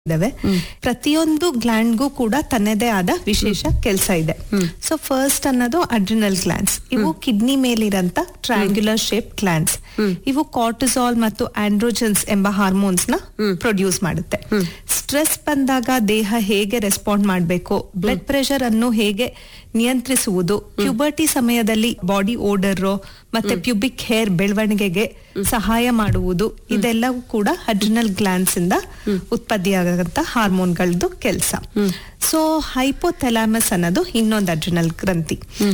ಇದಾವೆ ಪ್ರತಿಯೊಂದು ಗ್ಲ್ಯಾಂಡ್ಗೂ ಕೂಡ ತನ್ನದೇ ಆದ ವಿಶೇಷ ಕೆಲಸ ಇದೆ ಸೊ ಫಸ್ಟ್ ಅನ್ನೋದು ಅಡ್ರಿನಲ್ ಗ್ಲ್ಯಾಂಡ್ಸ್ ಇವು ಕಿಡ್ನಿ ಮೇಲಿರಂತ ಟ್ರಯಾಂಗ್ಯುಲರ್ ಶೇಪ್ ಗ್ಲ್ಯಾಂಡ್ಸ್ ಇವು ಕಾರ್ಟಿಸಾಲ್ ಮತ್ತು ಆಂಡ್ರೋಜನ್ಸ್ ಎಂಬ ಹಾರ್ಮೋನ್ಸ್ ನ ಪ್ರೊಡ್ಯೂಸ್ ಮಾಡುತ್ತೆ ಸ್ಟ್ರೆಸ್ ಬಂದಾಗ ದೇಹ ಹೇಗೆ ರೆಸ್ಪಾಂಡ್ ಮಾಡಬೇಕು ಬ್ಲಡ್ ಪ್ರೆಷರ್ ಅನ್ನು ಹೇಗೆ ನಿಯಂತ್ರಿಸುವುದು ಪ್ಯುಬರ್ಟಿ ಸಮಯದಲ್ಲಿ ಬಾಡಿ ಓಡರ್ ಮತ್ತೆ ಪ್ಯೂಬಿಕ್ ಹೇರ್ ಬೆಳವಣಿಗೆಗೆ ಸಹಾಯ ಮಾಡುವುದು ಇದೆಲ್ಲವೂ ಕೂಡ ಅಡ್ರಿನಲ್ ಗ್ಲ್ಯಾಂಡ್ಸ್ ಇಂದ ಉತ್ಪತ್ತಿಯಾಗಂತ ಹಾರ್ಮೋನ್ಗಳದ್ದು ಕೆಲಸ ಸೊ ಹೈಪೋಥೆಲಾಮಸ್ ಅನ್ನೋದು ಇನ್ನೊಂದು ಅಡ್ರಿನಲ್ ಗ್ರಂಥಿ